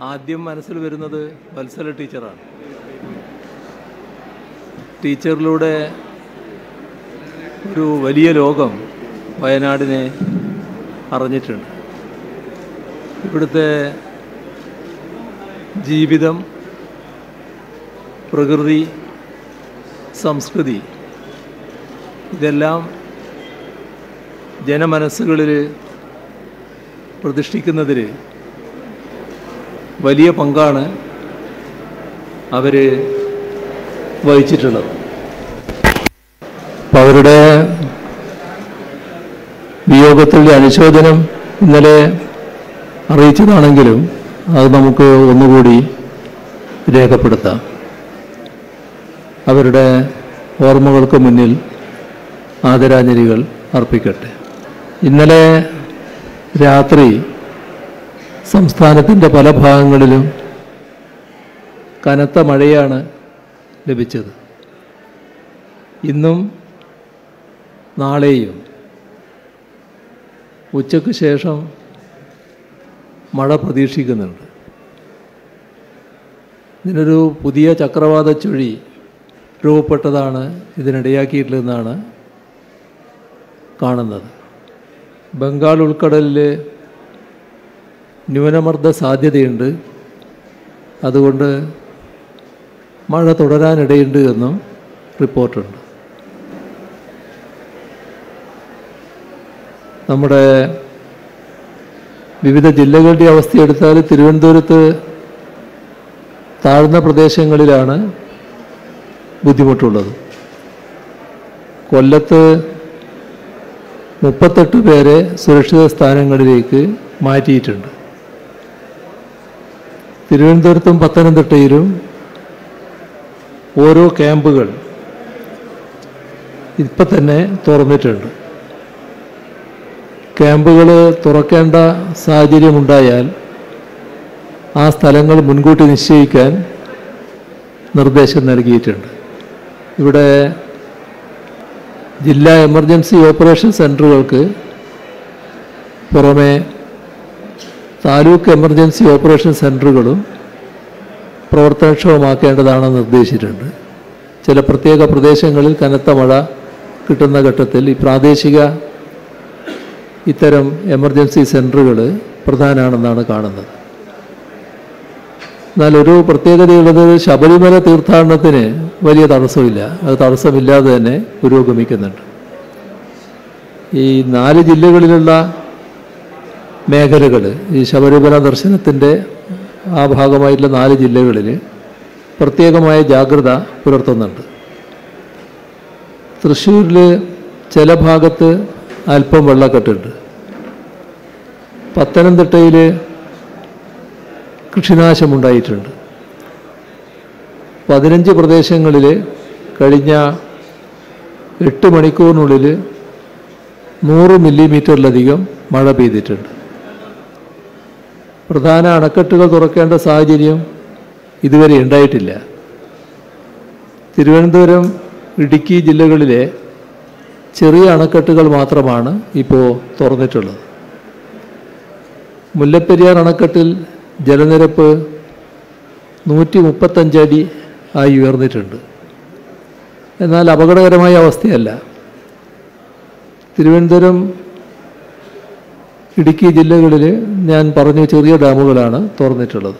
ആദ്യം മനസ്സിൽ വരുന്നത് വത്സല ടീച്ചറാണ് ടീച്ചറിലൂടെ ഒരു വലിയ ലോകം വയനാടിനെ അറിഞ്ഞിട്ടുണ്ട് ഇവിടുത്തെ ജീവിതം പ്രകൃതി സംസ്കൃതി ഇതെല്ലാം ജനമനസ്സുകളിൽ പ്രതിഷ്ഠിക്കുന്നതിൽ വലിയ പങ്കാണ് അവർ വഹിച്ചിട്ടുള്ളത് അപ്പം അവരുടെ വിയോഗത്തിൽ അനുശോചനം ഇന്നലെ അറിയിച്ചതാണെങ്കിലും അത് നമുക്ക് ഒന്നുകൂടി രേഖപ്പെടുത്താം അവരുടെ ഓർമ്മകൾക്ക് മുന്നിൽ ആദരാഞ്ജലികൾ അർപ്പിക്കട്ടെ ഇന്നലെ രാത്രി സംസ്ഥാനത്തിൻ്റെ പല ഭാഗങ്ങളിലും കനത്ത മഴയാണ് ലഭിച്ചത് ഇന്നും നാളെയും ഉച്ചയ്ക്ക് ശേഷം മഴ പ്രതീക്ഷിക്കുന്നുണ്ട് ഇതിനൊരു പുതിയ ചക്രവാത ചുഴി രൂപപ്പെട്ടതാണ് ഇതിനിടയാക്കിയിട്ടുള്ളതെന്നാണ് കാണുന്നത് ബംഗാൾ ഉൾക്കടലിൽ ന്യൂനമർദ്ദ സാധ്യതയുണ്ട് അതുകൊണ്ട് മഴ തുടരാനിടയുണ്ട് എന്നും റിപ്പോർട്ടുണ്ട് നമ്മുടെ വിവിധ ജില്ലകളുടെ അവസ്ഥ എടുത്താൽ തിരുവനന്തപുരത്ത് താഴ്ന്ന പ്രദേശങ്ങളിലാണ് ബുദ്ധിമുട്ടുള്ളത് കൊല്ലത്ത് മുപ്പത്തെട്ട് പേരെ സുരക്ഷിത സ്ഥാനങ്ങളിലേക്ക് മാറ്റിയിട്ടുണ്ട് തിരുവനന്തപുരത്തും പത്തനംതിട്ടയിലും ഓരോ ക്യാമ്പുകൾ ഇപ്പം തന്നെ തുറന്നിട്ടുണ്ട് ക്യാമ്പുകൾ തുറക്കേണ്ട സാഹചര്യമുണ്ടായാൽ ആ സ്ഥലങ്ങൾ മുൻകൂട്ടി നിശ്ചയിക്കാൻ നിർദ്ദേശം നൽകിയിട്ടുണ്ട് ഇവിടെ ജില്ലാ എമർജൻസി ഓപ്പറേഷൻ സെൻറ്ററുകൾക്ക് പുറമെ താലൂക്ക് എമർജൻസി ഓപ്പറേഷൻ സെൻറ്ററുകളും പ്രവർത്തനക്ഷമമാക്കേണ്ടതാണെന്ന് നിർദ്ദേശിച്ചിട്ടുണ്ട് ചില പ്രത്യേക പ്രദേശങ്ങളിൽ കനത്ത മഴ കിട്ടുന്ന ഘട്ടത്തിൽ ഈ പ്രാദേശിക ഇത്തരം എമർജൻസി സെൻറ്ററുകൾ പ്രധാനമാണെന്നാണ് കാണുന്നത് എന്നാൽ ഒരു പ്രത്യേകതയുള്ളത് ശബരിമല തീർത്ഥാടനത്തിന് വലിയ തടസ്സമില്ല അത് തടസ്സമില്ലാതെ തന്നെ പുരോഗമിക്കുന്നുണ്ട് ഈ നാല് ജില്ലകളിലുള്ള മേഖലകൾ ഈ ശബരിമല ദർശനത്തിൻ്റെ ആ ഭാഗമായിട്ടുള്ള നാല് ജില്ലകളിൽ പ്രത്യേകമായ ജാഗ്രത പുലർത്തുന്നുണ്ട് തൃശ്ശൂരിൽ ചില ഭാഗത്ത് അല്പം വെള്ളക്കെട്ടുണ്ട് പത്തനംതിട്ടയിൽ കൃഷിനാശമുണ്ടായിട്ടുണ്ട് പതിനഞ്ച് പ്രദേശങ്ങളിൽ കഴിഞ്ഞ എട്ട് മണിക്കൂറിനുള്ളിൽ നൂറ് മില്ലിമീറ്ററിലധികം മഴ പെയ്തിട്ടുണ്ട് പ്രധാന അണക്കെട്ടുകൾ തുറക്കേണ്ട സാഹചര്യം ഇതുവരെ ഉണ്ടായിട്ടില്ല തിരുവനന്തപുരം ഇടുക്കി ജില്ലകളിലെ ചെറിയ അണക്കെട്ടുകൾ മാത്രമാണ് ഇപ്പോൾ തുറന്നിട്ടുള്ളത് മുല്ലപ്പെരിയാർ അണക്കെട്ടിൽ ജലനിരപ്പ് നൂറ്റി മുപ്പത്തഞ്ചടി ആയി ഉയർന്നിട്ടുണ്ട് എന്നാൽ അപകടകരമായ അവസ്ഥയല്ല തിരുവനന്തപുരം ഇടുക്കി ജില്ലകളിൽ ഞാൻ പറഞ്ഞു ചെറിയ ഡാമുകളാണ് തുറന്നിട്ടുള്ളത്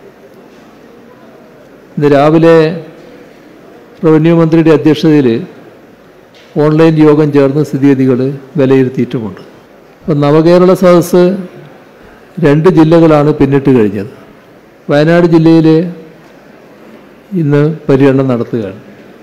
ഇന്ന് രാവിലെ റവന്യൂ മന്ത്രിയുടെ അധ്യക്ഷതയിൽ ഓൺലൈൻ യോഗം ചേർന്ന് സ്ഥിതിഗതികൾ വിലയിരുത്തിയിട്ടുമുണ്ട് അപ്പം നവകേരള സദസ്സ് രണ്ട് ജില്ലകളാണ് പിന്നിട്ട് കഴിഞ്ഞത് വയനാട് ജില്ലയിൽ ഇന്ന് പര്യടനം നടത്തുകയാണ്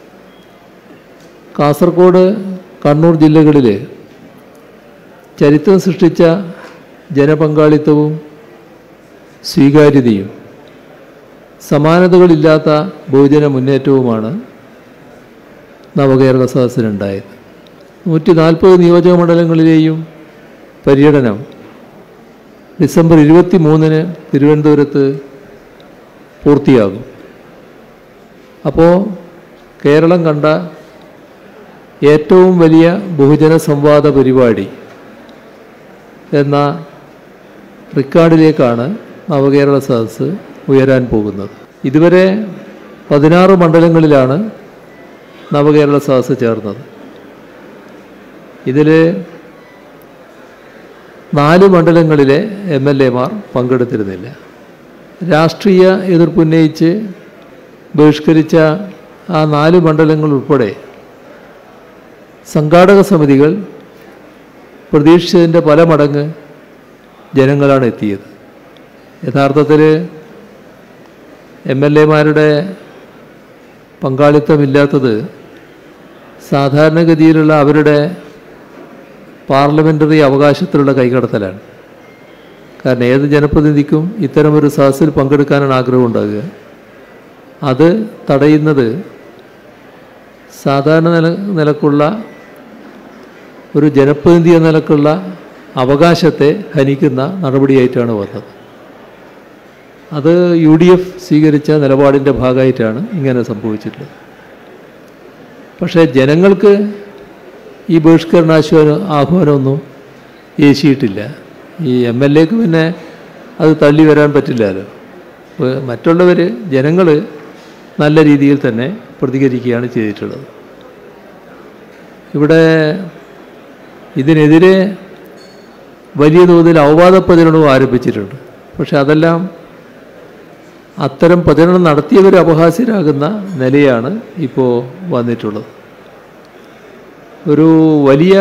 കാസർഗോഡ് കണ്ണൂർ ജില്ലകളിൽ ചരിത്രം സൃഷ്ടിച്ച ജനപങ്കാളിത്തവും സ്വീകാര്യതയും സമാനതകളില്ലാത്ത ബഹുജന മുന്നേറ്റവുമാണ് നവകേരള സദസ്സിനുണ്ടായത് നൂറ്റി നാൽപ്പത് നിയോജക മണ്ഡലങ്ങളിലെയും പര്യടനം ഡിസംബർ ഇരുപത്തി മൂന്നിന് തിരുവനന്തപുരത്ത് പൂർത്തിയാകും അപ്പോൾ കേരളം കണ്ട ഏറ്റവും വലിയ ബഹുജന സംവാദ പരിപാടി എന്ന റിക്കാർഡിലേക്കാണ് നവകേരള സദസ്സ് ഉയരാൻ പോകുന്നത് ഇതുവരെ പതിനാറ് മണ്ഡലങ്ങളിലാണ് നവകേരള സദസ്സ് ചേർന്നത് ഇതിൽ നാല് മണ്ഡലങ്ങളിലെ എം എൽ എമാർ പങ്കെടുത്തിരുന്നില്ല രാഷ്ട്രീയ എതിർപ്പുന്നയിച്ച് ബഹിഷ്കരിച്ച ആ നാല് മണ്ഡലങ്ങൾ ഉൾപ്പെടെ സംഘാടക സമിതികൾ പ്രതീക്ഷിച്ചതിൻ്റെ പല മടങ്ങ് ജനങ്ങളാണ് എത്തിയത് യഥാർത്ഥത്തിൽ എം എൽ എമാരുടെ പങ്കാളിത്തമില്ലാത്തത് സാധാരണഗതിയിലുള്ള അവരുടെ പാർലമെൻ്ററി അവകാശത്തിലുള്ള കൈകടത്തലാണ് കാരണം ഏത് ജനപ്രതിനിധിക്കും ഇത്തരമൊരു സദസ്സിൽ പങ്കെടുക്കാനാണ് ആഗ്രഹം ഉണ്ടാകുക അത് തടയുന്നത് സാധാരണ നില നിലക്കുള്ള ഒരു ജനപ്രതിനിധി എന്ന നിലക്കുള്ള അവകാശത്തെ ഹനിക്കുന്ന നടപടിയായിട്ടാണ് വന്നത് അത് യു ഡി എഫ് സ്വീകരിച്ച നിലപാടിൻ്റെ ഭാഗമായിട്ടാണ് ഇങ്ങനെ സംഭവിച്ചിട്ടുള്ളത് പക്ഷേ ജനങ്ങൾക്ക് ഈ ബഹിഷ്കരണാശ്വാന ആഹ്വാനമൊന്നും ഏശിയിട്ടില്ല ഈ എം എൽ എക്ക് പിന്നെ അത് തള്ളി വരാൻ പറ്റില്ലല്ലോ അപ്പോൾ മറ്റുള്ളവർ ജനങ്ങൾ നല്ല രീതിയിൽ തന്നെ പ്രതികരിക്കുകയാണ് ചെയ്തിട്ടുള്ളത് ഇവിടെ ഇതിനെതിരെ വലിയ തോതിൽ അവവാദ പ്രചരണവും ആരംഭിച്ചിട്ടുണ്ട് പക്ഷെ അതെല്ലാം അത്തരം പ്രചരണം നടത്തിയവർ അപഹാസ്യരാകുന്ന നിലയാണ് ഇപ്പോൾ വന്നിട്ടുള്ളത് ഒരു വലിയ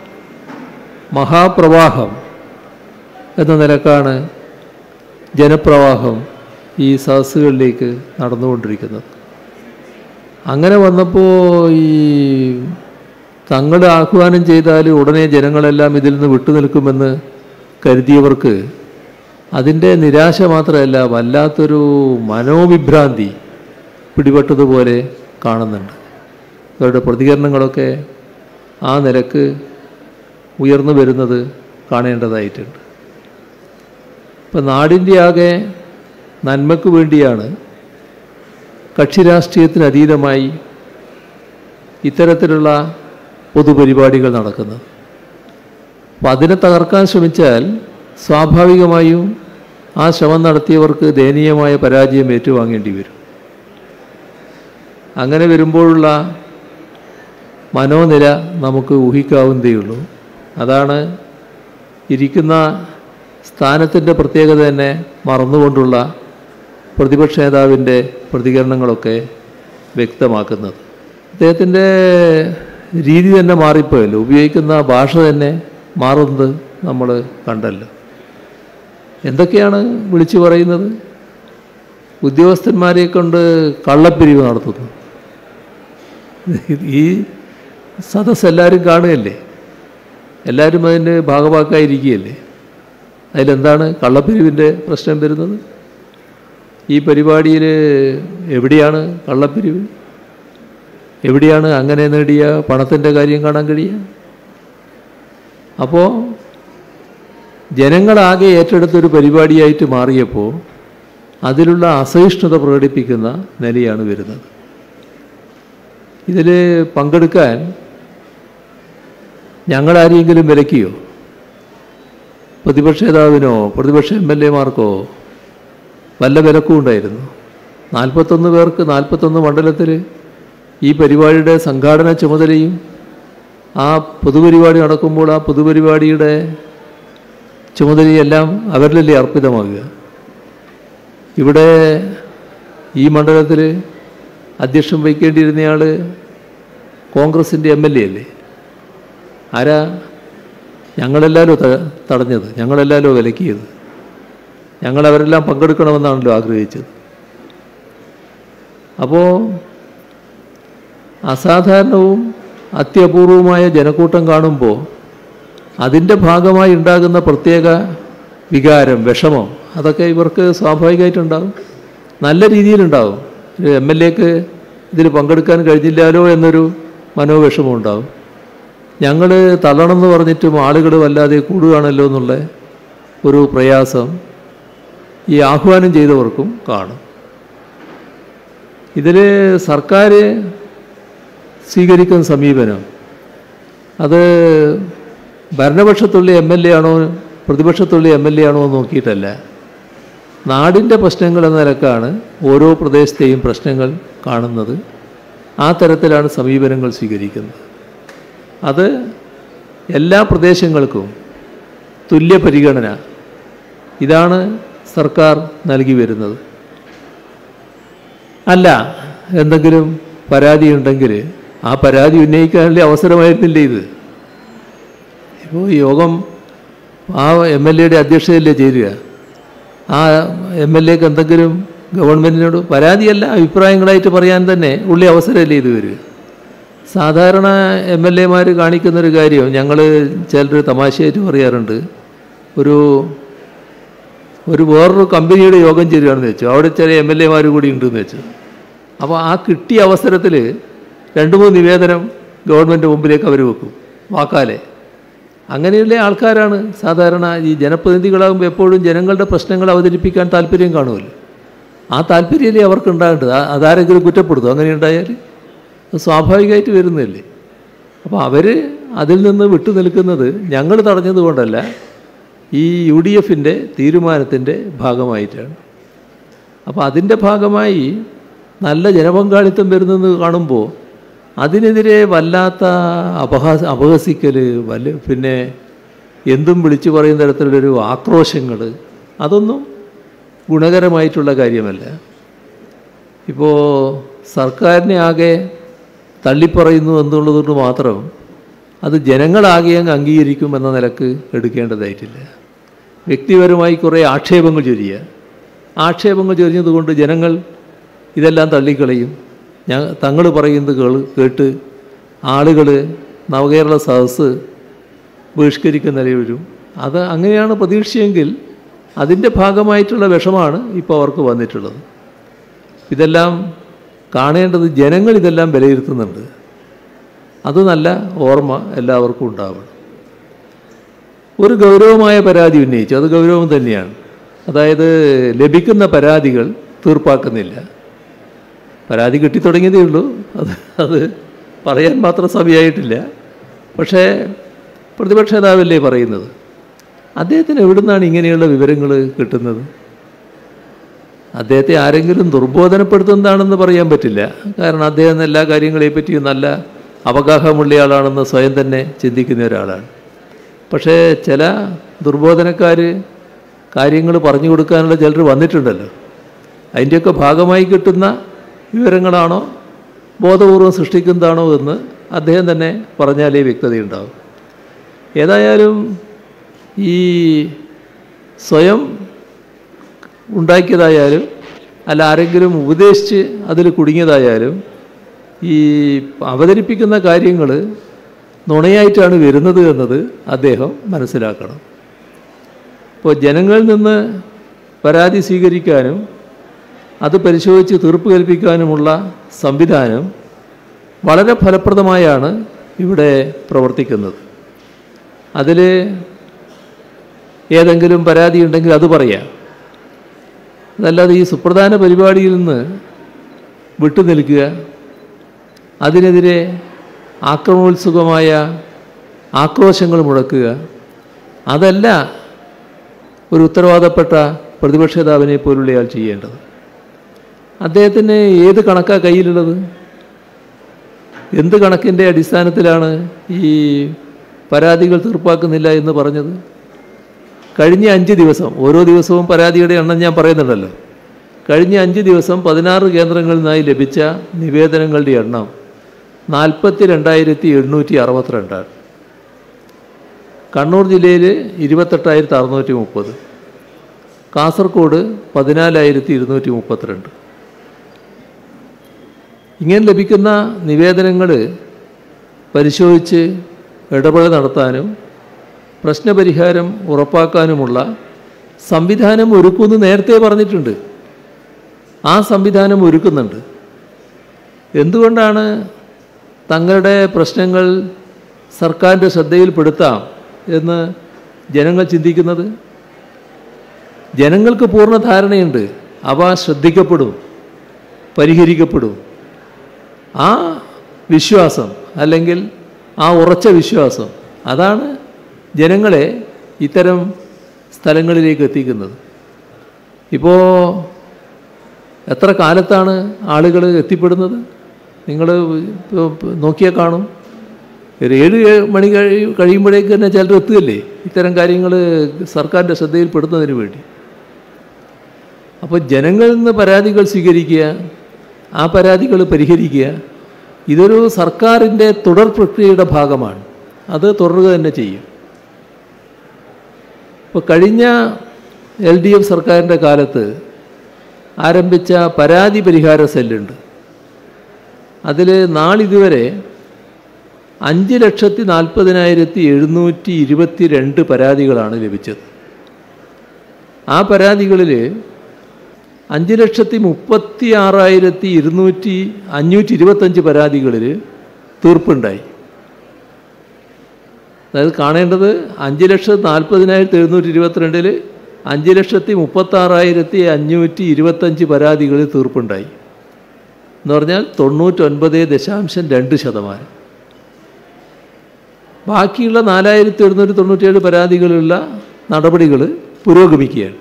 മഹാപ്രവാഹം എന്ന നിലക്കാണ് ജനപ്രവാഹം ഈ സദസ്സുകളിലേക്ക് നടന്നുകൊണ്ടിരിക്കുന്നത് അങ്ങനെ വന്നപ്പോൾ ഈ തങ്ങൾ ആഹ്വാനം ചെയ്താൽ ഉടനെ ജനങ്ങളെല്ലാം ഇതിൽ നിന്ന് വിട്ടുനിൽക്കുമെന്ന് കരുതിയവർക്ക് അതിൻ്റെ നിരാശ മാത്രമല്ല വല്ലാത്തൊരു മനോവിഭ്രാന്തി പിടിപെട്ടതുപോലെ കാണുന്നുണ്ട് അവരുടെ പ്രതികരണങ്ങളൊക്കെ ആ നിലക്ക് ഉയർന്നു വരുന്നത് കാണേണ്ടതായിട്ടുണ്ട് ഇപ്പം നാടിൻ്റെ ആകെ നന്മയ്ക്ക് വേണ്ടിയാണ് കക്ഷി രാഷ്ട്രീയത്തിന് അതീതമായി ഇത്തരത്തിലുള്ള പൊതുപരിപാടികൾ നടക്കുന്നത് അപ്പം അതിനെ തകർക്കാൻ ശ്രമിച്ചാൽ സ്വാഭാവികമായും ആ ശ്രമം നടത്തിയവർക്ക് ദയനീയമായ പരാജയം ഏറ്റുവാങ്ങേണ്ടി വരും അങ്ങനെ വരുമ്പോഴുള്ള മനോനില നമുക്ക് ഊഹിക്കാവുന്നതേയുള്ളൂ അതാണ് ഇരിക്കുന്ന സ്ഥാനത്തിൻ്റെ പ്രത്യേകത തന്നെ മറന്നുകൊണ്ടുള്ള പ്രതിപക്ഷ നേതാവിൻ്റെ പ്രതികരണങ്ങളൊക്കെ വ്യക്തമാക്കുന്നത് അദ്ദേഹത്തിൻ്റെ രീതി തന്നെ മാറിപ്പോയല്ലോ ഉപയോഗിക്കുന്ന ഭാഷ തന്നെ മാറുന്നത് നമ്മൾ കണ്ടല്ലോ എന്തൊക്കെയാണ് വിളിച്ചു പറയുന്നത് ഉദ്യോഗസ്ഥന്മാരെ കൊണ്ട് കള്ളപ്പിരിവ് നടത്തുന്നു ഈ സദസ് എല്ലാവരും കാണുകയല്ലേ എല്ലാവരും അതിൻ്റെ ഭാഗവാക്കായിരിക്കുകയല്ലേ അതിലെന്താണ് കള്ളപ്പിരിവിൻ്റെ പ്രശ്നം വരുന്നത് ഈ പരിപാടിയിൽ എവിടെയാണ് കള്ളപ്പിരിവ് എവിടെയാണ് അങ്ങനെ നേടിയ പണത്തിൻ്റെ കാര്യം കാണാൻ കഴിയുക അപ്പോൾ ജനങ്ങളാകെ ഏറ്റെടുത്തൊരു പരിപാടിയായിട്ട് മാറിയപ്പോൾ അതിലുള്ള അസഹിഷ്ണുത പ്രകടിപ്പിക്കുന്ന നിലയാണ് വരുന്നത് ഇതിൽ പങ്കെടുക്കാൻ ഞങ്ങളാരെയെങ്കിലും വിലക്കിയോ പ്രതിപക്ഷ നേതാവിനോ പ്രതിപക്ഷ എം എൽ എമാർക്കോ വല്ല വിലക്കും ഉണ്ടായിരുന്നു നാൽപ്പത്തൊന്ന് പേർക്ക് നാൽപ്പത്തൊന്ന് മണ്ഡലത്തിൽ ഈ പരിപാടിയുടെ സംഘാടന ചുമതലയും ആ പൊതുപരിപാടി നടക്കുമ്പോൾ ആ പൊതുപരിപാടിയുടെ ചുമതലയെല്ലാം അവരിലല്ലേ അർപ്പിതമാകുക ഇവിടെ ഈ മണ്ഡലത്തിൽ അധ്യക്ഷം വഹിക്കേണ്ടിയിരുന്നയാൾ കോൺഗ്രസിൻ്റെ എം എൽ എ അല്ലേ ആരാ ഞങ്ങളെല്ലാലോ ത തടഞ്ഞത് ഞങ്ങളെല്ലാലോ വിലക്കിയത് ഞങ്ങളവരെല്ലാം പങ്കെടുക്കണമെന്നാണല്ലോ ആഗ്രഹിച്ചത് അപ്പോൾ അസാധാരണവും അത്യപൂർവമായ ജനക്കൂട്ടം കാണുമ്പോൾ അതിൻ്റെ ഭാഗമായി ഉണ്ടാകുന്ന പ്രത്യേക വികാരം വിഷമം അതൊക്കെ ഇവർക്ക് സ്വാഭാവികമായിട്ടുണ്ടാകും നല്ല രീതിയിലുണ്ടാകും ഒരു എം എൽ എക്ക് ഇതിൽ പങ്കെടുക്കാൻ കഴിഞ്ഞില്ലാലോ എന്നൊരു മനോവിഷമം ഉണ്ടാകും ഞങ്ങൾ തള്ളണമെന്ന് പറഞ്ഞിട്ടും ആളുകൾ വല്ലാതെ കൂടുകയാണല്ലോ എന്നുള്ള ഒരു പ്രയാസം ഈ ആഹ്വാനം ചെയ്തവർക്കും കാണും ഇതിൽ സർക്കാർ സ്വീകരിക്കുന്ന സമീപനം അത് ഭരണപക്ഷത്തുള്ള എം എൽ എ ആണോ പ്രതിപക്ഷത്തുള്ള എം എൽ എ ആണോ എന്ന് നോക്കിയിട്ടല്ല നാടിൻ്റെ പ്രശ്നങ്ങൾ എന്ന നിലക്കാണ് ഓരോ പ്രദേശത്തെയും പ്രശ്നങ്ങൾ കാണുന്നത് ആ തരത്തിലാണ് സമീപനങ്ങൾ സ്വീകരിക്കുന്നത് അത് എല്ലാ പ്രദേശങ്ങൾക്കും തുല്യ പരിഗണന ഇതാണ് സർക്കാർ നൽകി വരുന്നത് അല്ല എന്തെങ്കിലും പരാതി ഉണ്ടെങ്കിൽ ആ പരാതി ഉന്നയിക്കാനുള്ള അവസരമായിരുന്നില്ല ഇത് ഇപ്പോൾ യോഗം ആ എം എൽ എയുടെ അധ്യക്ഷതയിലേ ചേരുക ആ എം എൽ എക്ക് എന്തെങ്കിലും ഗവൺമെൻറ്റിനോട് പരാതിയല്ല അഭിപ്രായങ്ങളായിട്ട് പറയാൻ തന്നെ ഉള്ളി അവസരമല്ലേ ഇത് വരിക സാധാരണ എം എൽ എമാർ കാണിക്കുന്നൊരു കാര്യം ഞങ്ങൾ ചിലർ തമാശയായിട്ട് പറയാറുണ്ട് ഒരു ഒരു വേറൊരു കമ്പനിയുടെ യോഗം ചേരുകയാണെന്ന് വെച്ചു അവിടെ ചില എം എൽ എമാർ കൂടി ഉണ്ടെന്ന് വെച്ചു അപ്പോൾ ആ കിട്ടിയ അവസരത്തിൽ രണ്ട് മൂന്ന് നിവേദനം ഗവൺമെൻറ് മുമ്പിലേക്ക് അവർ വെക്കും വാക്കാലെ അങ്ങനെയുള്ള ആൾക്കാരാണ് സാധാരണ ഈ ജനപ്രതിനിധികളാകുമ്പോൾ എപ്പോഴും ജനങ്ങളുടെ പ്രശ്നങ്ങൾ അവതരിപ്പിക്കാൻ താല്പര്യം കാണുമല്ലോ ആ താല്പര്യമല്ലേ അവർക്ക് ഉണ്ടാകേണ്ടത് ആ- അതാരെങ്കിലും കുറ്റപ്പെടുത്തും അങ്ങനെ ഉണ്ടായാൽ അത് സ്വാഭാവികമായിട്ട് വരുന്നതല്ലേ അപ്പോൾ അവർ അതിൽ നിന്ന് വിട്ടു നിൽക്കുന്നത് ഞങ്ങൾ തടഞ്ഞതുകൊണ്ടല്ല ഈ യു ഡി എഫിൻ്റെ തീരുമാനത്തിൻ്റെ ഭാഗമായിട്ടാണ് അപ്പോൾ അതിൻ്റെ ഭാഗമായി നല്ല ജനപങ്കാളിത്തം വരുന്നത് കാണുമ്പോൾ അതിനെതിരെ വല്ലാത്ത അപഹാസ അപഹസിക്കൽ വല്ല പിന്നെ എന്തും വിളിച്ചു പറയുന്ന തരത്തിലുള്ളൊരു ആക്രോശങ്ങൾ അതൊന്നും ഗുണകരമായിട്ടുള്ള കാര്യമല്ല ഇപ്പോൾ സർക്കാരിനെ ആകെ തള്ളിപ്പറയുന്നു എന്നുള്ളതുകൊണ്ട് മാത്രം അത് ജനങ്ങളാകെ അങ്ങ് അംഗീകരിക്കും എന്ന നിലക്ക് എടുക്കേണ്ടതായിട്ടില്ല വ്യക്തിപരമായി കുറേ ആക്ഷേപങ്ങൾ ചൊരിയുക ആക്ഷേപങ്ങൾ ചൊരിഞ്ഞതുകൊണ്ട് ജനങ്ങൾ ഇതെല്ലാം തള്ളിക്കളയും ഞാൻ തങ്ങൾ പറയുന്നത് കേൾ കേട്ട് ആളുകൾ നവകേരള സദസ്സ് ബഹിഷ്കരിക്കുന്ന നിലയിൽ വരും അത് അങ്ങനെയാണ് പ്രതീക്ഷയെങ്കിൽ അതിൻ്റെ ഭാഗമായിട്ടുള്ള വിഷമാണ് ഇപ്പോൾ അവർക്ക് വന്നിട്ടുള്ളത് ഇതെല്ലാം കാണേണ്ടത് ജനങ്ങൾ ഇതെല്ലാം വിലയിരുത്തുന്നുണ്ട് അത് നല്ല ഓർമ്മ എല്ലാവർക്കും ഉണ്ടാവണം ഒരു ഗൗരവമായ പരാതി ഉന്നയിച്ചു അത് ഗൗരവം തന്നെയാണ് അതായത് ലഭിക്കുന്ന പരാതികൾ തീർപ്പാക്കുന്നില്ല പരാതി കിട്ടിത്തുടങ്ങിയതേ ഉള്ളൂ അത് അത് പറയാൻ മാത്രം സമയമായിട്ടില്ല പക്ഷേ പ്രതിപക്ഷ നേതാവല്ലേ പറയുന്നത് അദ്ദേഹത്തിന് എവിടുന്നാണ് ഇങ്ങനെയുള്ള വിവരങ്ങൾ കിട്ടുന്നത് അദ്ദേഹത്തെ ആരെങ്കിലും ദുർബോധനപ്പെടുത്തുന്നതാണെന്ന് പറയാൻ പറ്റില്ല കാരണം അദ്ദേഹം എല്ലാ കാര്യങ്ങളെയും പറ്റിയും നല്ല അവഗാഹമുള്ള ആളാണെന്ന് സ്വയം തന്നെ ചിന്തിക്കുന്ന ഒരാളാണ് പക്ഷേ ചില ദുർബോധനക്കാർ കാര്യങ്ങൾ പറഞ്ഞു കൊടുക്കാനുള്ള ചിലർ വന്നിട്ടുണ്ടല്ലോ അതിൻ്റെയൊക്കെ ഭാഗമായി കിട്ടുന്ന വിവരങ്ങളാണോ ബോധപൂർവം സൃഷ്ടിക്കുന്നതാണോ എന്ന് അദ്ദേഹം തന്നെ പറഞ്ഞാലേ വ്യക്തതയുണ്ടാവും ഏതായാലും ഈ സ്വയം ഉണ്ടാക്കിയതായാലും അല്ല ആരെങ്കിലും ഉപദേശിച്ച് അതിൽ കുടുങ്ങിയതായാലും ഈ അവതരിപ്പിക്കുന്ന കാര്യങ്ങൾ നുണയായിട്ടാണ് വരുന്നത് എന്നത് അദ്ദേഹം മനസ്സിലാക്കണം ഇപ്പോൾ ജനങ്ങളിൽ നിന്ന് പരാതി സ്വീകരിക്കാനും അത് പരിശോധിച്ച് തീർപ്പ് കൽപ്പിക്കാനുമുള്ള സംവിധാനം വളരെ ഫലപ്രദമായാണ് ഇവിടെ പ്രവർത്തിക്കുന്നത് അതിൽ ഏതെങ്കിലും പരാതി ഉണ്ടെങ്കിൽ അത് പറയാം അതല്ലാതെ ഈ സുപ്രധാന പരിപാടിയിൽ നിന്ന് വിട്ടുനിൽക്കുക അതിനെതിരെ ആക്രമണോത്സുകമായ ആക്രോശങ്ങൾ മുഴക്കുക അതല്ല ഒരു ഉത്തരവാദപ്പെട്ട പ്രതിപക്ഷ നേതാവിനെ പോലുള്ളയാൾ ചെയ്യേണ്ടത് അദ്ദേഹത്തിന് ഏത് കണക്കാ കയ്യിലുള്ളത് എന്ത് കണക്കിൻ്റെ അടിസ്ഥാനത്തിലാണ് ഈ പരാതികൾ തീർപ്പാക്കുന്നില്ല എന്ന് പറഞ്ഞത് കഴിഞ്ഞ അഞ്ച് ദിവസം ഓരോ ദിവസവും പരാതിയുടെ എണ്ണം ഞാൻ പറയുന്നുണ്ടല്ലോ കഴിഞ്ഞ അഞ്ച് ദിവസം പതിനാറ് കേന്ദ്രങ്ങളിൽ നിന്നായി ലഭിച്ച നിവേദനങ്ങളുടെ എണ്ണം നാൽപ്പത്തി രണ്ടായിരത്തി എണ്ണൂറ്റി അറുപത്തിരണ്ടാണ് കണ്ണൂർ ജില്ലയിൽ ഇരുപത്തെട്ടായിരത്തി അറുന്നൂറ്റി മുപ്പത് കാസർഗോഡ് പതിനാലായിരത്തി ഇരുന്നൂറ്റി മുപ്പത്തിരണ്ട് ഇങ്ങനെ ലഭിക്കുന്ന നിവേദനങ്ങൾ പരിശോധിച്ച് ഇടപെടൽ നടത്താനും പ്രശ്നപരിഹാരം ഉറപ്പാക്കാനുമുള്ള സംവിധാനം ഒരുക്കുമെന്ന് നേരത്തെ പറഞ്ഞിട്ടുണ്ട് ആ സംവിധാനം ഒരുക്കുന്നുണ്ട് എന്തുകൊണ്ടാണ് തങ്ങളുടെ പ്രശ്നങ്ങൾ സർക്കാരിൻ്റെ ശ്രദ്ധയിൽപ്പെടുത്താം എന്ന് ജനങ്ങൾ ചിന്തിക്കുന്നത് ജനങ്ങൾക്ക് പൂർണ്ണ ധാരണയുണ്ട് അവ ശ്രദ്ധിക്കപ്പെടും പരിഹരിക്കപ്പെടും ആ വിശ്വാസം അല്ലെങ്കിൽ ആ ഉറച്ച വിശ്വാസം അതാണ് ജനങ്ങളെ ഇത്തരം സ്ഥലങ്ങളിലേക്ക് എത്തിക്കുന്നത് ഇപ്പോൾ എത്ര കാലത്താണ് ആളുകൾ എത്തിപ്പെടുന്നത് നിങ്ങൾ നോക്കിയാൽ കാണും ഒരു ഏഴ് മണി കഴി കഴിയുമ്പോഴേക്ക് തന്നെ ചിലർ എത്തുകയല്ലേ ഇത്തരം കാര്യങ്ങൾ സർക്കാരിൻ്റെ ശ്രദ്ധയിൽപ്പെടുന്നതിന് വേണ്ടി അപ്പോൾ ജനങ്ങളിൽ നിന്ന് പരാതികൾ സ്വീകരിക്കുക ആ പരാതികൾ പരിഹരിക്കുക ഇതൊരു സർക്കാരിൻ്റെ തുടർ പ്രക്രിയയുടെ ഭാഗമാണ് അത് തുടരുക തന്നെ ചെയ്യും ഇപ്പോൾ കഴിഞ്ഞ എൽ ഡി എഫ് സർക്കാരിൻ്റെ കാലത്ത് ആരംഭിച്ച പരാതി പരിഹാര സെല്ലുണ്ട് അതിൽ നാളിതുവരെ അഞ്ച് ലക്ഷത്തി നാൽപ്പതിനായിരത്തി എഴുന്നൂറ്റി ഇരുപത്തി രണ്ട് പരാതികളാണ് ലഭിച്ചത് ആ പരാതികളിൽ അഞ്ച് ലക്ഷത്തി മുപ്പത്തി ആറായിരത്തി ഇരുന്നൂറ്റി അഞ്ഞൂറ്റി ഇരുപത്തഞ്ച് പരാതികളിൽ തീർപ്പുണ്ടായി അതായത് കാണേണ്ടത് അഞ്ച് ലക്ഷത്തി നാൽപ്പതിനായിരത്തി എഴുന്നൂറ്റി ഇരുപത്തിരണ്ടിൽ അഞ്ച് ലക്ഷത്തി മുപ്പത്താറായിരത്തി അഞ്ഞൂറ്റി ഇരുപത്തഞ്ച് പരാതികളിൽ തീർപ്പുണ്ടായി എന്ന് പറഞ്ഞാൽ തൊണ്ണൂറ്റൊൻപത് ദശാംശം രണ്ട് ശതമാനം ബാക്കിയുള്ള നാലായിരത്തി എഴുന്നൂറ്റി തൊണ്ണൂറ്റിയേഴ് പരാതികളുള്ള നടപടികൾ പുരോഗമിക്കുകയാണ്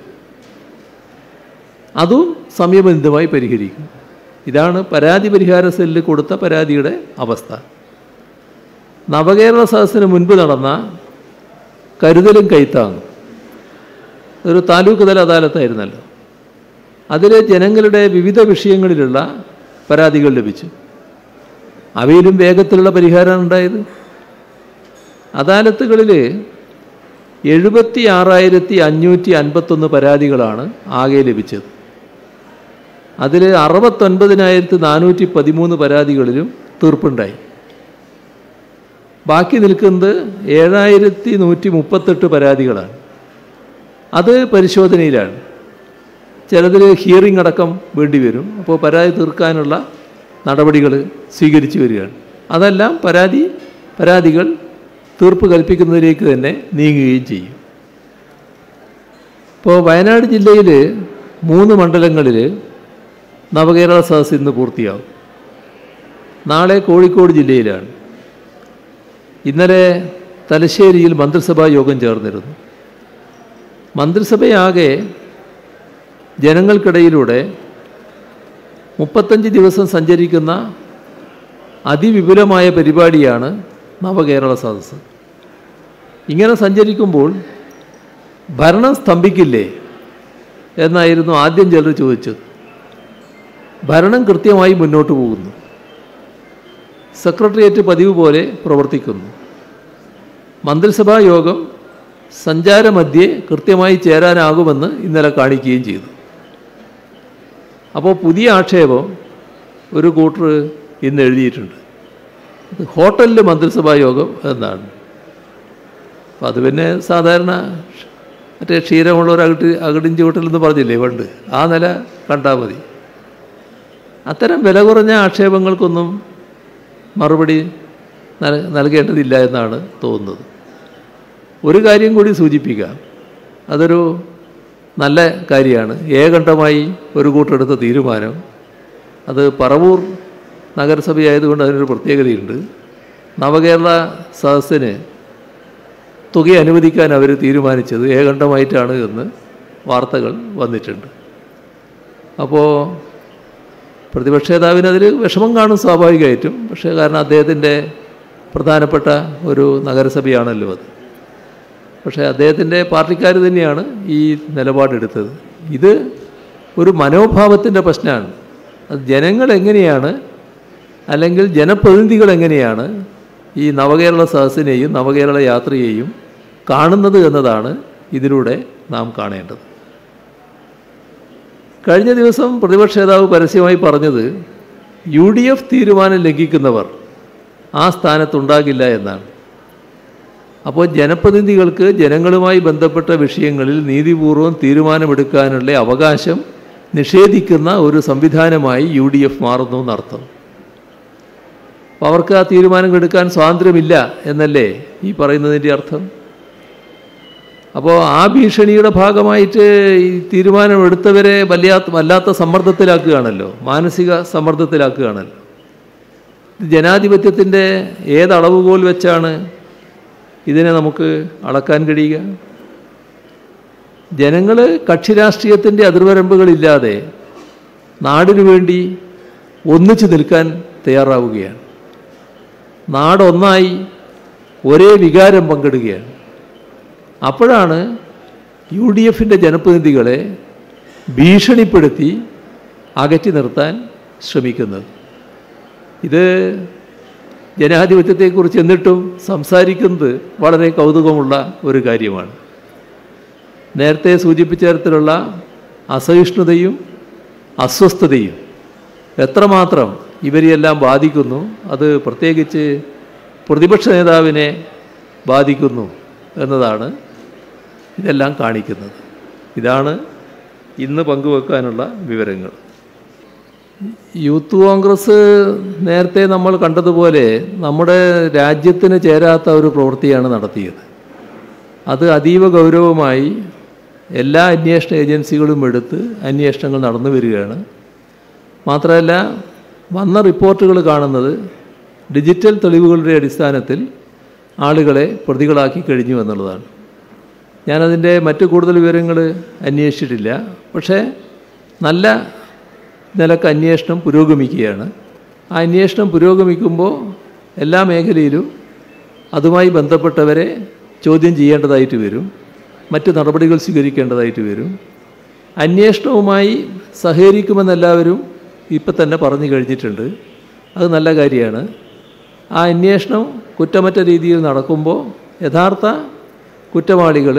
അതും സമയബന്ധിതമായി പരിഹരിക്കും ഇതാണ് പരാതി പരിഹാര സെല്ല് കൊടുത്ത പരാതിയുടെ അവസ്ഥ നവകേരള സദസ്സിന് മുൻപ് നടന്ന കരുതലും കൈത്താങ്ങും ഒരു താലൂക്ക് തല അദാലത്തായിരുന്നല്ലോ അതിൽ ജനങ്ങളുടെ വിവിധ വിഷയങ്ങളിലുള്ള പരാതികൾ ലഭിച്ചു അവയിലും വേഗത്തിലുള്ള പരിഹാരമാണ് ഉണ്ടായത് അദാലത്തുകളിൽ എഴുപത്തി ആറായിരത്തി അഞ്ഞൂറ്റി അൻപത്തൊന്ന് പരാതികളാണ് ആകെ ലഭിച്ചത് അതിൽ അറുപത്തൊൻപതിനായിരത്തി നാനൂറ്റി പതിമൂന്ന് പരാതികളിലും തീർപ്പുണ്ടായി ബാക്കി നിൽക്കുന്നത് ഏഴായിരത്തി നൂറ്റി മുപ്പത്തെട്ട് പരാതികളാണ് അത് പരിശോധനയിലാണ് ചിലതിൽ ഹിയറിംഗ് അടക്കം വേണ്ടി വരും അപ്പോൾ പരാതി തീർക്കാനുള്ള നടപടികൾ സ്വീകരിച്ചു വരികയാണ് അതെല്ലാം പരാതി പരാതികൾ തീർപ്പ് കൽപ്പിക്കുന്നതിലേക്ക് തന്നെ നീങ്ങുകയും ചെയ്യും ഇപ്പോൾ വയനാട് ജില്ലയിൽ മൂന്ന് മണ്ഡലങ്ങളിൽ നവകേരള സദസ് ഇന്ന് പൂർത്തിയാവും നാളെ കോഴിക്കോട് ജില്ലയിലാണ് ഇന്നലെ തലശ്ശേരിയിൽ മന്ത്രിസഭാ യോഗം ചേർന്നിരുന്നു മന്ത്രിസഭയാകെ ജനങ്ങൾക്കിടയിലൂടെ മുപ്പത്തഞ്ച് ദിവസം സഞ്ചരിക്കുന്ന അതിവിപുലമായ പരിപാടിയാണ് നവകേരള സദസ്സ് ഇങ്ങനെ സഞ്ചരിക്കുമ്പോൾ ഭരണം സ്തംഭിക്കില്ലേ എന്നായിരുന്നു ആദ്യം ചിലർ ചോദിച്ചത് ഭരണം കൃത്യമായി മുന്നോട്ട് പോകുന്നു സെക്രട്ടേറിയറ്റ് പതിവ് പോലെ പ്രവർത്തിക്കുന്നു മന്ത്രിസഭാ യോഗം സഞ്ചാരമധ്യേ കൃത്യമായി ചേരാനാകുമെന്ന് ഇന്നലെ കാണിക്കുകയും ചെയ്തു അപ്പോൾ പുതിയ ആക്ഷേപം ഒരു കൂട്ടർ ഇന്ന് എഴുതിയിട്ടുണ്ട് ഇത് ഹോട്ടലിൽ മന്ത്രിസഭാ യോഗം എന്നാണ് അപ്പം അത് പിന്നെ സാധാരണ മറ്റേ ക്ഷീരമുള്ളവർ അകട്ടി അകടിഞ്ച് ഹോട്ടൽ എന്ന് പറഞ്ഞില്ലേ പണ്ട് ആ നില കണ്ടാൽ മതി അത്തരം വില കുറഞ്ഞ ആക്ഷേപങ്ങൾക്കൊന്നും മറുപടി നൽ നൽകേണ്ടതില്ല എന്നാണ് തോന്നുന്നത് ഒരു കാര്യം കൂടി സൂചിപ്പിക്കാം അതൊരു നല്ല കാര്യമാണ് ഏകണ്ഠമായി ഒരു കൂട്ടെടുത്ത തീരുമാനം അത് പറവൂർ നഗരസഭയായതുകൊണ്ട് അതിനൊരു പ്രത്യേകതയുണ്ട് നവകേരള സദസ്സിന് തുക അനുവദിക്കാൻ അവർ തീരുമാനിച്ചത് ഏകണ്ഠമായിട്ടാണ് എന്ന് വാർത്തകൾ വന്നിട്ടുണ്ട് അപ്പോൾ പ്രതിപക്ഷ നേതാവിന് അതിൽ വിഷമം കാണും സ്വാഭാവികമായിട്ടും പക്ഷേ കാരണം അദ്ദേഹത്തിൻ്റെ പ്രധാനപ്പെട്ട ഒരു നഗരസഭയാണല്ലോ അത് പക്ഷേ അദ്ദേഹത്തിൻ്റെ പാർട്ടിക്കാർ തന്നെയാണ് ഈ നിലപാടെടുത്തത് ഇത് ഒരു മനോഭാവത്തിൻ്റെ പ്രശ്നമാണ് അത് ജനങ്ങൾ എങ്ങനെയാണ് അല്ലെങ്കിൽ ജനപ്രതിനിധികൾ എങ്ങനെയാണ് ഈ നവകേരള സദസ്സിനെയും നവകേരള യാത്രയെയും കാണുന്നത് എന്നതാണ് ഇതിലൂടെ നാം കാണേണ്ടത് കഴിഞ്ഞ ദിവസം പ്രതിപക്ഷ നേതാവ് പരസ്യമായി പറഞ്ഞത് യു ഡി എഫ് തീരുമാനം ലംഘിക്കുന്നവർ ആ സ്ഥാനത്തുണ്ടാകില്ല എന്നാണ് അപ്പോൾ ജനപ്രതിനിധികൾക്ക് ജനങ്ങളുമായി ബന്ധപ്പെട്ട വിഷയങ്ങളിൽ നീതിപൂർവം തീരുമാനമെടുക്കാനുള്ള അവകാശം നിഷേധിക്കുന്ന ഒരു സംവിധാനമായി യു ഡി എഫ് മാറുന്നു എന്നർത്ഥം അപ്പോൾ അവർക്ക് ആ തീരുമാനങ്ങൾ എടുക്കാൻ സ്വാതന്ത്ര്യമില്ല എന്നല്ലേ ഈ പറയുന്നതിൻ്റെ അർത്ഥം അപ്പോൾ ആ ഭീഷണിയുടെ ഭാഗമായിട്ട് ഈ തീരുമാനമെടുത്തവരെ വല്ലാത്ത വല്ലാത്ത സമ്മർദ്ദത്തിലാക്കുകയാണല്ലോ മാനസിക സമ്മർദ്ദത്തിലാക്കുകയാണല്ലോ ഇത് ജനാധിപത്യത്തിൻ്റെ ഏതളവുകോൽ വെച്ചാണ് ഇതിനെ നമുക്ക് അളക്കാൻ കഴിയുക ജനങ്ങൾ കക്ഷി രാഷ്ട്രീയത്തിൻ്റെ അതിർവരമ്പുകളില്ലാതെ നാടിനു വേണ്ടി ഒന്നിച്ചു നിൽക്കാൻ തയ്യാറാവുകയാണ് നാടൊന്നായി ഒരേ വികാരം പങ്കിടുകയാണ് അപ്പോഴാണ് യു ഡി എഫിൻ്റെ ജനപ്രതിനിധികളെ ഭീഷണിപ്പെടുത്തി അകറ്റി നിർത്താൻ ശ്രമിക്കുന്നത് ഇത് ജനാധിപത്യത്തെക്കുറിച്ച് എന്നിട്ടും സംസാരിക്കുന്നത് വളരെ കൗതുകമുള്ള ഒരു കാര്യമാണ് നേരത്തെ സൂചിപ്പിച്ച തരത്തിലുള്ള അസഹിഷ്ണുതയും അസ്വസ്ഥതയും എത്രമാത്രം ഇവരെയെല്ലാം ബാധിക്കുന്നു അത് പ്രത്യേകിച്ച് പ്രതിപക്ഷ നേതാവിനെ ബാധിക്കുന്നു എന്നതാണ് ഇതെല്ലാം കാണിക്കുന്നത് ഇതാണ് ഇന്ന് പങ്കുവെക്കാനുള്ള വിവരങ്ങൾ യൂത്ത് കോൺഗ്രസ് നേരത്തെ നമ്മൾ കണ്ടതുപോലെ നമ്മുടെ രാജ്യത്തിന് ചേരാത്ത ഒരു പ്രവൃത്തിയാണ് നടത്തിയത് അത് അതീവ ഗൗരവമായി എല്ലാ അന്വേഷണ ഏജൻസികളും എടുത്ത് അന്വേഷണങ്ങൾ നടന്നു വരികയാണ് മാത്രമല്ല വന്ന റിപ്പോർട്ടുകൾ കാണുന്നത് ഡിജിറ്റൽ തെളിവുകളുടെ അടിസ്ഥാനത്തിൽ ആളുകളെ പ്രതികളാക്കി കഴിഞ്ഞു എന്നുള്ളതാണ് ഞാനതിൻ്റെ മറ്റു കൂടുതൽ വിവരങ്ങൾ അന്വേഷിച്ചിട്ടില്ല പക്ഷേ നല്ല നിലക്ക് അന്വേഷണം പുരോഗമിക്കുകയാണ് ആ അന്വേഷണം പുരോഗമിക്കുമ്പോൾ എല്ലാ മേഖലയിലും അതുമായി ബന്ധപ്പെട്ടവരെ ചോദ്യം ചെയ്യേണ്ടതായിട്ട് വരും മറ്റ് നടപടികൾ സ്വീകരിക്കേണ്ടതായിട്ട് വരും അന്വേഷണവുമായി സഹകരിക്കുമെന്നെല്ലാവരും ഇപ്പം തന്നെ പറഞ്ഞു കഴിഞ്ഞിട്ടുണ്ട് അത് നല്ല കാര്യമാണ് ആ അന്വേഷണം കുറ്റമറ്റ രീതിയിൽ നടക്കുമ്പോൾ യഥാർത്ഥ കുറ്റവാളികൾ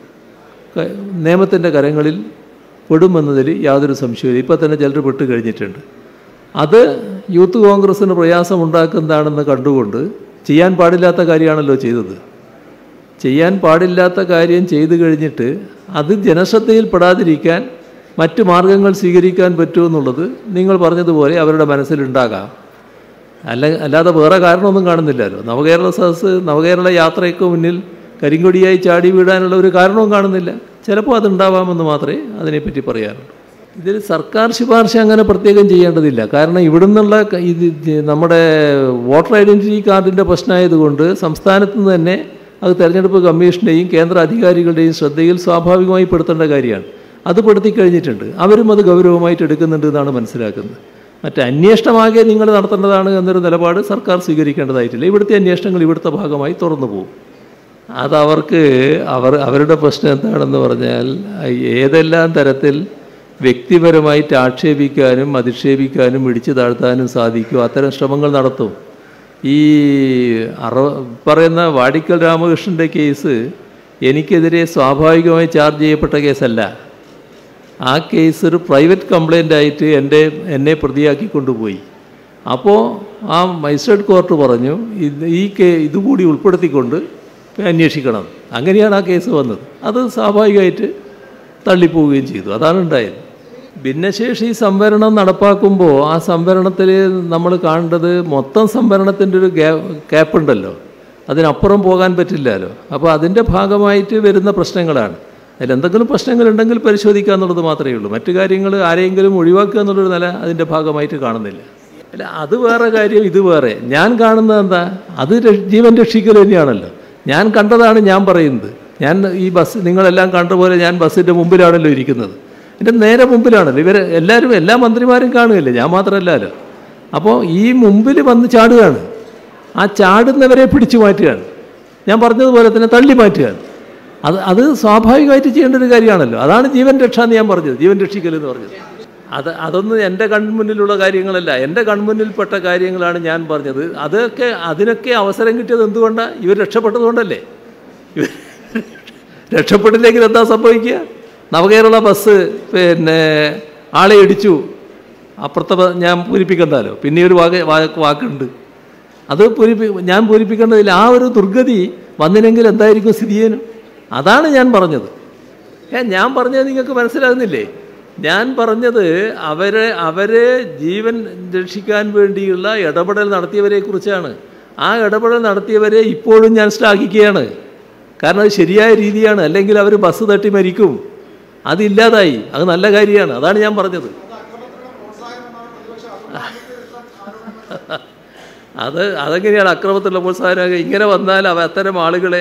നിയമത്തിൻ്റെ കരങ്ങളിൽ പെടുമെന്നതിൽ യാതൊരു സംശയമില്ല ഇപ്പം തന്നെ ചിലർ പെട്ട് കഴിഞ്ഞിട്ടുണ്ട് അത് യൂത്ത് കോൺഗ്രസ്സിന് പ്രയാസമുണ്ടാക്കുന്നതാണെന്ന് കണ്ടുകൊണ്ട് ചെയ്യാൻ പാടില്ലാത്ത കാര്യമാണല്ലോ ചെയ്തത് ചെയ്യാൻ പാടില്ലാത്ത കാര്യം ചെയ്തു കഴിഞ്ഞിട്ട് അത് ജനശ്രദ്ധയിൽ പെടാതിരിക്കാൻ മറ്റു മാർഗങ്ങൾ സ്വീകരിക്കാൻ പറ്റുമെന്നുള്ളത് നിങ്ങൾ പറഞ്ഞതുപോലെ അവരുടെ മനസ്സിലുണ്ടാകാം അല്ല അല്ലാതെ വേറെ കാരണമൊന്നും കാണുന്നില്ലല്ലോ നവകേരള സദസ് നവകേരള യാത്രയ്ക്ക് മുന്നിൽ കരിങ്കൊടിയായി ചാടി വീഴാനുള്ള ഒരു കാരണവും കാണുന്നില്ല ചിലപ്പോൾ അതുണ്ടാവാമെന്ന് മാത്രമേ അതിനെപ്പറ്റി പറയാറുള്ളൂ ഇതിൽ സർക്കാർ ശുപാർശ അങ്ങനെ പ്രത്യേകം ചെയ്യേണ്ടതില്ല കാരണം ഇവിടെ നിന്നുള്ള ക- ഇത് ഇത് നമ്മുടെ വോട്ടർ ഐഡൻറ്റിറ്റി കാർഡിൻ്റെ പ്രശ്നമായതുകൊണ്ട് സംസ്ഥാനത്ത് നിന്ന് തന്നെ അത് തെരഞ്ഞെടുപ്പ് കമ്മീഷൻ്റെയും കേന്ദ്ര അധികാരികളുടെയും ശ്രദ്ധയിൽ സ്വാഭാവികമായി പെടുത്തേണ്ട കാര്യമാണ് അത് പെടുത്തി കഴിഞ്ഞിട്ടുണ്ട് അവരും അത് ഗൗരവമായിട്ട് എടുക്കുന്നുണ്ട് എന്നാണ് മനസ്സിലാക്കുന്നത് മറ്റ് അന്വേഷണമാകെ നിങ്ങൾ നടത്തേണ്ടതാണ് എന്നൊരു നിലപാട് സർക്കാർ സ്വീകരിക്കേണ്ടതായിട്ടില്ല ഇവിടുത്തെ അന്വേഷണങ്ങൾ ഇവിടുത്തെ ഭാഗമായി തുറന്നു പോകും അതവർക്ക് അവർ അവരുടെ പ്രശ്നം എന്താണെന്ന് പറഞ്ഞാൽ ഏതെല്ലാം തരത്തിൽ വ്യക്തിപരമായിട്ട് ആക്ഷേപിക്കാനും അധിക്ഷേപിക്കാനും ഇടിച്ചു താഴ്ത്താനും സാധിക്കും അത്തരം ശ്രമങ്ങൾ നടത്തും ഈ അറ പറയുന്ന വാടിക്കൽ രാമകൃഷ്ണൻ്റെ കേസ് എനിക്കെതിരെ സ്വാഭാവികമായി ചാർജ് ചെയ്യപ്പെട്ട കേസല്ല ആ കേസ് ഒരു പ്രൈവറ്റ് കംപ്ലൈൻ്റ് ആയിട്ട് എൻ്റെ എന്നെ പ്രതിയാക്കി കൊണ്ടുപോയി അപ്പോൾ ആ മജിസ്ട്രേറ്റ് കോർട്ട് പറഞ്ഞു ഇത് ഈ കേ ഇതുകൂടി ഉൾപ്പെടുത്തിക്കൊണ്ട് അന്വേഷിക്കണം അങ്ങനെയാണ് ആ കേസ് വന്നത് അത് സ്വാഭാവികമായിട്ട് തള്ളിപ്പോവുകയും ചെയ്തു അതാണ് ഉണ്ടായത് ഭിന്നശേഷി സംവരണം നടപ്പാക്കുമ്പോൾ ആ സംവരണത്തിൽ നമ്മൾ കാണേണ്ടത് മൊത്തം സംവരണത്തിൻ്റെ ഒരു ഗ്യാ ഗ്യാപ്പുണ്ടല്ലോ അതിനപ്പുറം പോകാൻ പറ്റില്ലല്ലോ അപ്പോൾ അതിൻ്റെ ഭാഗമായിട്ട് വരുന്ന പ്രശ്നങ്ങളാണ് അതിലെന്തെങ്കിലും പ്രശ്നങ്ങളുണ്ടെങ്കിൽ പരിശോധിക്കുക എന്നുള്ളത് മാത്രമേ ഉള്ളൂ മറ്റു കാര്യങ്ങൾ ആരെങ്കിലും ഒഴിവാക്കുക എന്നുള്ളൊരു നില അതിൻ്റെ ഭാഗമായിട്ട് കാണുന്നില്ല അല്ല അത് വേറെ കാര്യം ഇത് വേറെ ഞാൻ കാണുന്നത് എന്താ അത് രക്ഷ- ജീവൻ രക്ഷിക്കൽ തന്നെയാണല്ലോ ഞാൻ കണ്ടതാണ് ഞാൻ പറയുന്നത് ഞാൻ ഈ ബസ് നിങ്ങളെല്ലാം കണ്ട പോലെ ഞാൻ ബസ്സിൻ്റെ മുമ്പിലാണല്ലോ ഇരിക്കുന്നത് എൻ്റെ നേരെ മുമ്പിലാണല്ലോ ഇവർ എല്ലാവരും എല്ലാ മന്ത്രിമാരും കാണുകയല്ലേ ഞാൻ മാത്രമല്ലല്ലോ അപ്പോൾ ഈ മുമ്പിൽ വന്ന് ചാടുകയാണ് ആ ചാടുന്നവരെ പിടിച്ചു മാറ്റുകയാണ് ഞാൻ പറഞ്ഞതുപോലെ തന്നെ തള്ളി മാറ്റുകയാണ് അത് അത് സ്വാഭാവികമായിട്ട് ചെയ്യേണ്ട ഒരു കാര്യമാണല്ലോ അതാണ് ജീവൻ രക്ഷ എന്ന് ഞാൻ പറഞ്ഞത് ജീവൻ രക്ഷിക്കൽ എന്ന് പറഞ്ഞത് അത് അതൊന്നും എൻ്റെ കൺമുന്നിലുള്ള കാര്യങ്ങളല്ല എൻ്റെ കൺമുന്നിൽപ്പെട്ട കാര്യങ്ങളാണ് ഞാൻ പറഞ്ഞത് അതൊക്കെ അതിനൊക്കെ അവസരം കിട്ടിയത് എന്തുകൊണ്ടാണ് ഇവർ രക്ഷപ്പെട്ടതുകൊണ്ടല്ലേ ഇവർ രക്ഷപ്പെട്ടില്ലെങ്കിൽ എന്താ സംഭവിക്കുക നവകേരള ബസ് പിന്നെ ആളെ ഇടിച്ചു അപ്പുറത്തെ ബ- ഞാൻ പൂരിപ്പിക്കണ്ടല്ലോ പിന്നെ ഒരു വാക്ക് വാക്ക് വാക്കുണ്ട് അത് പൂരിപ്പി ഞാൻ പൂരിപ്പിക്കേണ്ടതില്ല ആ ഒരു ദുർഗതി വന്നിനെങ്കിൽ എന്തായിരിക്കും സ്ഥിതിയേനും അതാണ് ഞാൻ പറഞ്ഞത് ഏ ഞാൻ പറഞ്ഞത് നിങ്ങൾക്ക് മനസ്സിലാകുന്നില്ലേ ഞാൻ പറഞ്ഞത് അവരെ അവരെ ജീവൻ രക്ഷിക്കാൻ വേണ്ടിയുള്ള ഇടപെടൽ നടത്തിയവരെ കുറിച്ചാണ് ആ ഇടപെടൽ നടത്തിയവരെ ഇപ്പോഴും ഞാൻ ശ്ലാഘിക്കുകയാണ് കാരണം അത് ശരിയായ രീതിയാണ് അല്ലെങ്കിൽ അവർ ബസ് തട്ടി മരിക്കും അതില്ലാതായി അത് നല്ല കാര്യമാണ് അതാണ് ഞാൻ പറഞ്ഞത് അത് അതെങ്ങനെയാണ് അക്രമത്തിലുള്ള പ്രോത്സാഹനം ഇങ്ങനെ വന്നാൽ അവ അത്തരം ആളുകളെ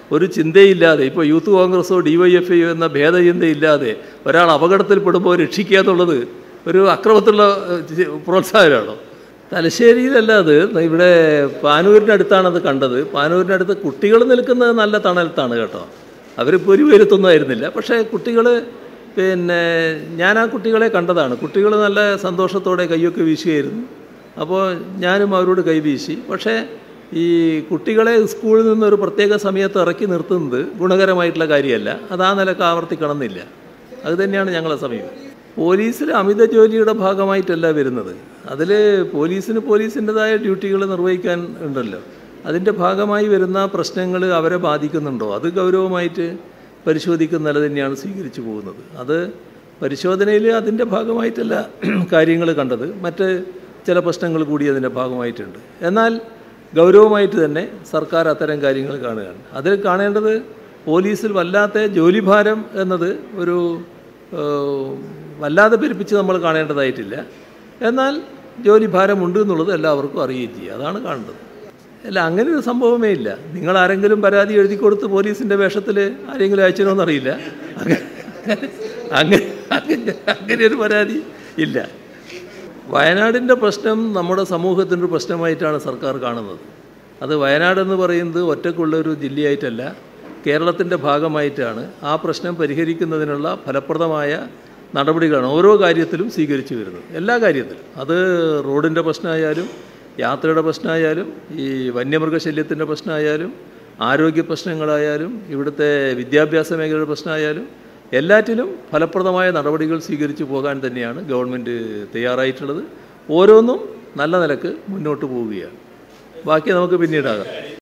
ഒരു ചിന്തയില്ലാതെ ഇപ്പോൾ യൂത്ത് കോൺഗ്രസോ ഡി വൈ എഫ് ഐയോ എന്ന ഭേദചിന്തയില്ലാതെ ഒരാൾ അപകടത്തിൽപ്പെടുമ്പോൾ രക്ഷിക്കുക എന്നുള്ളത് ഒരു അക്രമത്തിലുള്ള ഏഹ്, ചി- പ്രോത്സാഹനമാണോ തലശ്ശേരിയിലല്ല അത് ഇവിടെ പാനൂരിൻ്റെ അടുത്താണ് അത് കണ്ടത് പാനൂരിൻ്റെ അടുത്ത് കുട്ടികൾ നിൽക്കുന്നത് നല്ല തണലത്താണ് കേട്ടോ അവരിപ്പോൾ ഒരു ഉയരത്തൊന്നും ആയിരുന്നില്ല പക്ഷേ കുട്ടികൾ പിന്നെ ഞാൻ ആ കുട്ടികളെ കണ്ടതാണ് കുട്ടികൾ നല്ല സന്തോഷത്തോടെ കൈയൊക്കെ വീശുകയായിരുന്നു അപ്പോൾ ഞാനും അവരോട് കൈ വീശി പക്ഷേ ഈ കുട്ടികളെ സ്കൂളിൽ നിന്ന് ഒരു പ്രത്യേക സമയത്ത് ഇറക്കി നിർത്തുന്നത് ഗുണകരമായിട്ടുള്ള കാര്യമല്ല അത് ആ നിലക്ക് ആവർത്തിക്കണമെന്നില്ല അത് തന്നെയാണ് ഞങ്ങളെ സമീപം പോലീസിൽ അമിത ജോലിയുടെ ഭാഗമായിട്ടല്ല വരുന്നത് അതിൽ പോലീസിന് പോലീസിൻ്റെതായ ഡ്യൂട്ടികൾ നിർവഹിക്കാൻ ഉണ്ടല്ലോ അതിൻ്റെ ഭാഗമായി വരുന്ന പ്രശ്നങ്ങൾ അവരെ ബാധിക്കുന്നുണ്ടോ അത് ഗൗരവമായിട്ട് പരിശോധിക്കുന്ന നില തന്നെയാണ് സ്വീകരിച്ചു പോകുന്നത് അത് പരിശോധനയിൽ അതിൻ്റെ ഭാഗമായിട്ടല്ല കാര്യങ്ങൾ കണ്ടത് മറ്റ് ചില പ്രശ്നങ്ങൾ കൂടി അതിൻ്റെ ഭാഗമായിട്ടുണ്ട് എന്നാൽ ഗൗരവമായിട്ട് തന്നെ സർക്കാർ അത്തരം കാര്യങ്ങൾ കാണുകയാണ് അതിൽ കാണേണ്ടത് പോലീസിൽ വല്ലാത്ത ജോലിഭാരം എന്നത് ഒരു ഏഹ്, വല്ലാതെ പെരുപ്പിച്ച് നമ്മൾ കാണേണ്ടതായിട്ടില്ല എന്നാൽ ജോലിഭാരമുണ്ട് എന്നുള്ളത് എല്ലാവർക്കും അറിയുകയും ചെയ്യുക അതാണ് കാണേണ്ടത് അല്ല അങ്ങനെ ഒരു സംഭവമേ ഇല്ല നിങ്ങൾ ആരെങ്കിലും പരാതി എഴുതി കൊടുത്ത് പോലീസിൻ്റെ വേഷത്തിൽ ആരെങ്കിലും അയച്ചനോന്നറിയില്ല അങ്ങനെ അങ്ങനെ അങ്ങനെ അങ്ങനെ ഒരു പരാതി ഇല്ല വയനാടിൻ്റെ പ്രശ്നം നമ്മുടെ സമൂഹത്തിൻ്റെ ഒരു പ്രശ്നമായിട്ടാണ് സർക്കാർ കാണുന്നത് അത് വയനാടെന്ന് പറയുന്നത് ഒറ്റക്കുള്ള ഒരു ജില്ലയായിട്ടല്ല കേരളത്തിൻ്റെ ഭാഗമായിട്ടാണ് ആ പ്രശ്നം പരിഹരിക്കുന്നതിനുള്ള ഫലപ്രദമായ നടപടികളാണ് ഓരോ കാര്യത്തിലും സ്വീകരിച്ചു വരുന്നത് എല്ലാ കാര്യത്തിലും അത് റോഡിൻ്റെ പ്രശ്നമായാലും യാത്രയുടെ പ്രശ്നമായാലും ഈ വന്യമൃഗശല്യത്തിൻ്റെ പ്രശ്നമായാലും ആരോഗ്യ പ്രശ്നങ്ങളായാലും ഇവിടുത്തെ വിദ്യാഭ്യാസ മേഖലയുടെ പ്രശ്നമായാലും എല്ലാറ്റിലും ഫലപ്രദമായ നടപടികൾ സ്വീകരിച്ചു പോകാൻ തന്നെയാണ് ഗവൺമെൻറ് തയ്യാറായിട്ടുള്ളത് ഓരോന്നും നല്ല നിലക്ക് മുന്നോട്ട് പോവുകയാണ് ബാക്കി നമുക്ക് പിന്നീടാകാം